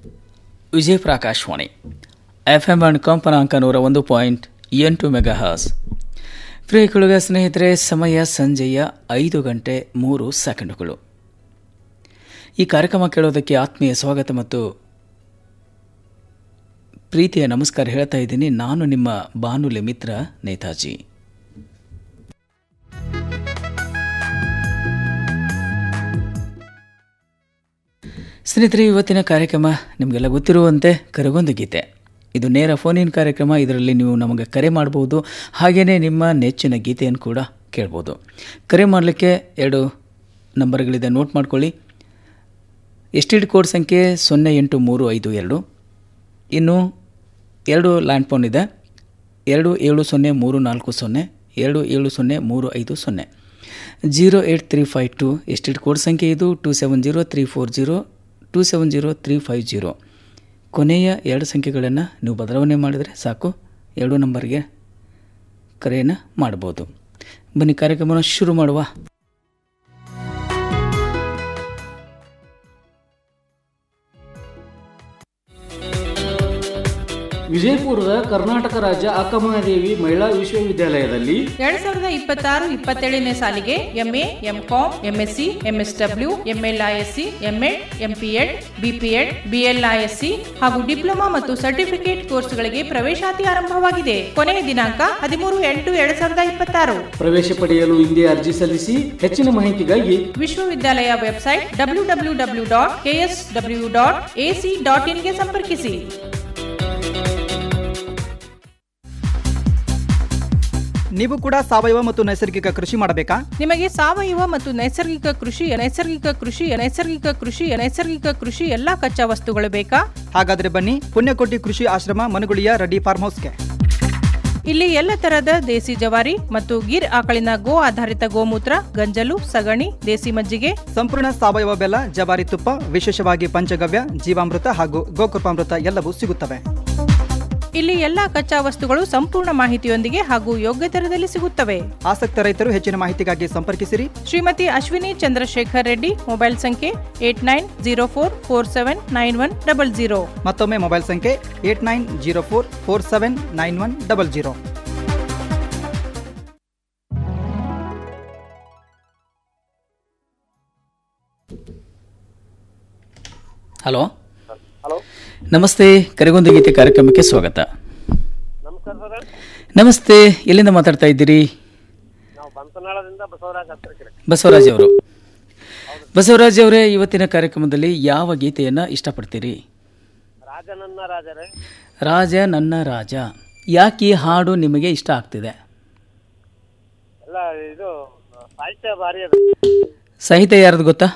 Vijayapura Akashvani F M and ಕಂಪನಾಂಕ ನೂರ ಒಂದು ಪಾಯಿಂಟ್ ಎಂಟು ಮೆಗಾ ಹಾಸ್ ಪ್ರಿಯಕುಳುಗ ಸ್ನೇಹಿತರೆ ಸಮಯ ಸಂಜೆಯ ಐದು ಗಂಟೆ ಮೂರು ಸೆಕೆಂಡುಗಳು ಈ ಕಾರ್ಯಕ್ರಮ ಕೇಳೋದಕ್ಕೆ ಆತ್ಮೀಯ ಸ್ವಾಗತ ಮತ್ತು ಪ್ರೀತಿಯ ನಮಸ್ಕಾರ ಹೇಳ್ತಾ ಇದ್ದೀನಿ ನಾನು ನಿಮ್ಮ ಬಾನುಲಿ ಮಿತ್ರ ನೇತಾಜಿ ಸ್ನೇಹಿತರೆ ಇವತ್ತಿನ ಕಾರ್ಯಕ್ರಮ ನಿಮಗೆಲ್ಲ ಗೊತ್ತಿರುವಂತೆ ಕರಗೊಂದು ಗೀತೆ ಇದು ನೇರ ಫೋನಿನ ಕಾರ್ಯಕ್ರಮ ಇದರಲ್ಲಿ ನೀವು ನಮಗೆ ಕರೆ ಮಾಡ್ಬೋದು ಹಾಗೆಯೇ ನಿಮ್ಮ ನೆಚ್ಚಿನ ಗೀತೆಯನ್ನು ಕೂಡ ಕೇಳ್ಬೋದು ಕರೆ ಮಾಡಲಿಕ್ಕೆ ಎರಡು ನಂಬರ್ಗಳಿದೆ ನೋಟ್ ಮಾಡ್ಕೊಳ್ಳಿ ಎಸ್ ಟಿ ಡಿ ಕೋಡ್ ಸಂಖ್ಯೆ ಸೊನ್ನೆ ಎಂಟು ಮೂರು ಐದು ಎರಡು ಇನ್ನು ಎರಡು ಲ್ಯಾಂಡ್ ಫೋನ್ ಇದೆ ಎರಡು ಏಳು ಸೊನ್ನೆ ಮೂರು ನಾಲ್ಕು ಸೊನ್ನೆ ಎರಡು ಏಳು ಸೊನ್ನೆ ಮೂರು ಐದು ಸೊನ್ನೆ zero eight three five two S T D code ಸಂಖ್ಯೆ ಇದು two seven zero three four zero two seven zero three five zero ಕೊನೆಯ ಎರಡು ಸಂಖ್ಯೆಗಳನ್ನು ನೀವು ಬದಲಾವಣೆ ಮಾಡಿದರೆ ಸಾಕು ಎರಡು ನಂಬರ್ಗೆ ಕರೆಯನ್ನು ಮಾಡ್ಬೋದು ಬನ್ನಿ ಕಾರ್ಯಕ್ರಮವನ್ನು ಶುರು ಮಾಡುವ ವಿಜಯಪುರದ ಕರ್ನಾಟಕ ರಾಜ್ಯ ಅಕ್ಕಮಹಾದೇವಿ ಮಹಿಳಾ ವಿಶ್ವವಿದ್ಯಾಲಯದಲ್ಲಿ ಎರಡ್ ಸಾವಿರದ ಇಪ್ಪತ್ತಾರು ಇಪ್ಪತ್ತೇಳನೇ ಸಾಲಿಗೆ MA MCom MSc MSW MLISc MEd MPEd BPEd BLISc ಹಾಗೂ ಡಿಪ್ಲೊಮಾ ಮತ್ತು ಸರ್ಟಿಫಿಕೇಟ್ ಕೋರ್ಸ್ಗಳಿಗೆ ಪ್ರವೇಶಾತಿ ಆರಂಭವಾಗಿದೆ ಕೊನೆಯ ದಿನಾಂಕ ಹದಿಮೂರು ಎಂಟು ಎರಡ್ ಸಾವಿರದ ಇಪ್ಪತ್ತಾರು ಪ್ರವೇಶ ಪಡೆಯಲು ಹಿಂದೆ ಅರ್ಜಿ ಸಲ್ಲಿಸಿ ಹೆಚ್ಚಿನ ಮಾಹಿತಿಗಾಗಿ ವಿಶ್ವವಿದ್ಯಾಲಯ website W W W dot KS W dot AC dot ಇನ್ಗೆ ಸಂಪರ್ಕಿಸಿ ನೀವು ಕೂಡ ಸಾವಯವ ಮತ್ತು ನೈಸರ್ಗಿಕ ಕೃಷಿ ಮಾಡಬೇಕಾ ನಿಮಗೆ ಸಾವಯವ ಮತ್ತು ನೈಸರ್ಗಿಕ ಕೃಷಿ ನೈಸರ್ಗಿಕ ಕೃಷಿ ನೈಸರ್ಗಿಕ ಕೃಷಿ ನೈಸರ್ಗಿಕ ಕೃಷಿ ಎಲ್ಲಾ ಕಚ್ಚಾ ವಸ್ತುಗಳು ಬೇಕಾ ಹಾಗಾದ್ರೆ ಬನ್ನಿ ಪುಣ್ಯಕೋಟಿ ಕೃಷಿ ಆಶ್ರಮ ಮನುಗುಳಿಯ ರೆಡ್ಡಿ ಫಾರ್ಮ್ ಹೌಸ್ಗೆ ಇಲ್ಲಿ ಎಲ್ಲ ತರಹದ ದೇಸಿ ಜವಾರಿ ಮತ್ತು ಗಿರ್ ಆಕಳಿನ ಗೋ ಆಧಾರಿತ ಗೋಮೂತ್ರ ಗಂಜಲು ಸಗಣಿ ದೇಸಿ ಮಜ್ಜಿಗೆ ಸಂಪೂರ್ಣ ಸಾವಯವ ಬೆಲ್ಲ ಜವಾರಿ ತುಪ್ಪ ವಿಶೇಷವಾಗಿ ಪಂಚಗವ್ಯ ಜೀವಾಮೃತ ಹಾಗೂ ಗೋಕೃಪಾಮೃತ ಎಲ್ಲವೂ ಸಿಗುತ್ತವೆ ಇಲ್ಲಿ ಎಲ್ಲಾ ಕಚ್ಚಾ ವಸ್ತುಗಳು ಸಂಪೂರ್ಣ ಮಾಹಿತಿಯೊಂದಿಗೆ ಹಾಗೂ ಯೋಗ್ಯ ದರದಲ್ಲಿ ಸಿಗುತ್ತವೆ ಆಸಕ್ತ ರೈತರು ಹೆಚ್ಚಿನ ಮಾಹಿತಿಗಾಗಿ ಸಂಪರ್ಕಿಸಿರಿ ಶ್ರೀಮತಿ ಅಶ್ವಿನಿ ಚಂದ್ರಶೇಖರ್ ರೆಡ್ಡಿ ಮೊಬೈಲ್ ಸಂಖ್ಯೆ eight nine zero four four seven nine one double zero ಮತ್ತೊಮ್ಮೆ ಮೊಬೈಲ್ ಸಂಖ್ಯೆ eight nine zero four four seven nine one double zero hello hello ನಮಸ್ತೆ ಕರೆಗೊಂದು ಗೀತೆ ಕಾರ್ಯಕ್ರಮಕ್ಕೆ ಸ್ವಾಗತ ನಮಸ್ಕಾರ ಸರ್ ನಮಸ್ತೆ ಎಲ್ಲಿಂದ ಮಾತಾಡ್ತಾ ಇದ್ದೀರಿ ನಾವು ಬಂತನಾಳದಿಂದ ಬಸವರಾಜ್ ಹತ್ತಿರಕಿರಿ ಬಸವರಾಜ್ ಅವರು ಬಸವರಾಜ್ ಅವರೇ ಇವತ್ತಿನ ಕಾರ್ಯಕ್ರಮದಲ್ಲಿ ಯಾವ ಗೀತೆಯನ್ನು ಇಷ್ಟಪಡ್ತೀರಿ ರಾಜನನ್ನ ರಾಜರೇ ರಾಜ ನನ್ನ ರಾಜ ಯಾಕೆ ಈ ಹಾಡು ನಿಮಗೆ ಇಷ್ಟ ಆಗ್ತಿದೆ ಎಲ್ಲ ಇದು ಸಾಹಿತ್ಯ ಭಾರಿ ಅದ ಸಾಹಿತ್ಯ ಯಾರ್ದು ಗೊತ್ತಾ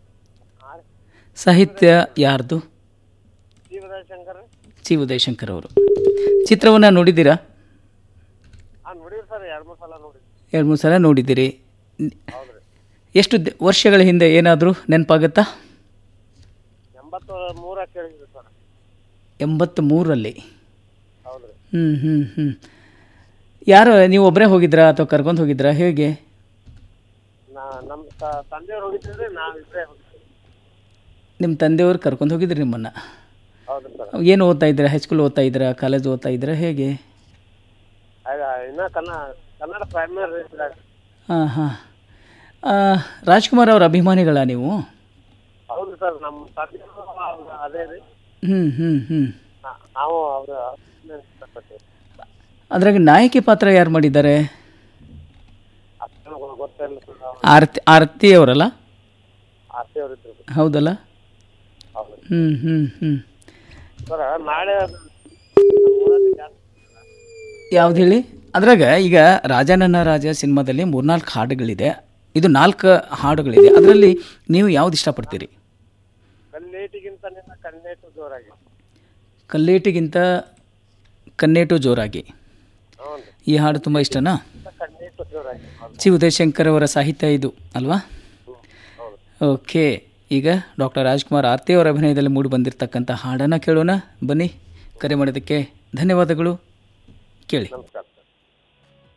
ಸಾಹಿತ್ಯ ಯಾರ್ದು ಜೀವದ ಶಂಕರ್ ಚಿ ಉದಯಶಂಕರ್ ಅವರು ಚಿತ್ರವನ್ನು ನೋಡಿದ್ದೀರಾ ಹಾ ನೋಡಿರಿ ಸರ್ ಎರಡು ಮೂರು ಸಲ ನೋಡಿ ಎರಡು ಮೂರು ಸಲ ನೋಡಿದ್ದೀರಿ ಹೌದ್ರಿ ಎಷ್ಟು ದ- ವರ್ಷಗಳ ಹಿಂದೆ ಏನಾದರೂ ನೆನಪಾಗುತ್ತಾ ಎಂಬತ್ತು ಮೂರ ಕೇಳಿದ್ರಿ ಸರ್ ಎಂಬತ್ತು ಮೂರರಲ್ಲಿ ಹೌದ್ರಿ ಹ್ಞೂ ಹ್ಞೂ ಹ್ಞೂ ಯಾರು ನೀವು ಒಬ್ಬರೇ ಹೋಗಿದ್ರಾ ಅಥವಾ ಕರ್ಕೊಂಡು ಹೋಗಿದ್ರಾ ಹೇಗೆ ನಾ ನಮ್ಮ ತ- ತಂದೆಯವ್ರು ಹೋಗಿದ್ರಿ ನಾವು ಇಬ್ಬರೇ ಹೋಗಿದ್ವಿ ನಿಮ್ಮ ತಂದೆಯವರು ಕರ್ಕೊಂಡು ಹೋಗಿದ್ರಿ ನಿಮ್ಮನ್ನು ಹೌದ್ರಿ ಸರ್ ಏನು ಓದ್ತಾ ಇದ್ದೀರಾ ಹೈಸ್ಕೂಲ್ ಓದ್ತಾ ಇದ್ದೀರಾ ಕಾಲೇಜ್ ಓದ್ತಾ ಇದ್ದೀರಾ ಹೇಗೆ ಆಗ ಇನ್ನ ಕನ್ನ ಕನ್ನಡ ಪ್ರೈಮರಿ ಹಾಂ ಹಾಂ ರಾಜ್ಕುಮಾರ್ ಅವ್ರ ಅಭಿಮಾನಿಗಳ ನೀವು ಹೌದು ಸರ್ ನಮ್ಮ ತಂದೆಯವರು ಅವ್ರು ಅದೇ ರೀ ಹ್ಞೂ ಹ್ಞೂ ಹ್ಞೂ ನಾ- ನಾವು ಅವ್ರ ಇಷ್ಟಪಡ್ತೀವಿ ಅದ್ರಾಗ ನಾಯಕಿ ಪಾತ್ರ ಯಾರು ಮಾಡಿದ್ದಾರೆ ಅಷ್ಟು ಗೊತ್ತಿಲ್ಲ ಸರ್ ಅವ್ರು ಆರತಿ ಆರತಿ ಅವರಲ್ಲ ಆರ್ತಿ ಅವ್ರು ಇದ್ರು ಹೌದಲ್ಲ ಹೌದು ಹ್ಞೂ ಹ್ಞೂ ಹ್ಞೂ ಸರ್ ನಾಳೆ ಅದು ನಮ್ಮ ಊರಲ್ಲಿ ಜಾತ್ರೆ ಯಾವ್ದು ಹೇಳಿ ಅದ್ರಾಗ ಈಗ ರಾಜನನ್ನ ರಾಜ ಸಿನಿಮಾದಲ್ಲಿ ಮೂರ್ನಾಲ್ಕು ಹಾಡುಗಳಿದೆ ಇದು ನಾಲ್ಕು ಹಾಡುಗಳಿದೆ ಅದರಲ್ಲಿ ನೀವು ಯಾವ್ದು ಇಷ್ಟಪಡ್ತೀರಿ ಕಲ್ಲೇಟಿಗಿಂತ ನಿನ್ನ ಕಣ್ಣೇಟು ಜೋರಾಗಿ ಕಲ್ಲೇಟಿಗಿಂತ ಕನ್ನೇಟು ಜೋರಾಗಿ ಹ್ಞೂ ರೀ ಈ ಹಾಡು ತುಂಬ ಇಷ್ಟನಾ ಕಣ್ಣೇಟು ಜೋರಾಗಿ ಹೌದು ಚಿ ಉದಯಶಂಕರ್ ಅವರ ಸಾಹಿತ್ಯ ಇದು ಅಲ್ವಾ ಹೌದು ಓಕೆ ಈಗ ಡಾಕ್ಟರ್ ರಾಜ್ಕುಮಾರ್ ಆರ್ತಿ ಅವರ ಅಭಿನಯದಲ್ಲಿ ಮೂಡಿ ಬಂದಿರತಕ್ಕಂಥ ಹಾಡನ್ನು ಕೇಳೋಣ ಬನ್ನಿ ಕರೆ ಮಾಡೋದಕ್ಕೆ ಧನ್ಯವಾದಗಳು ಕೇಳಿ ನಮಸ್ಕಾರ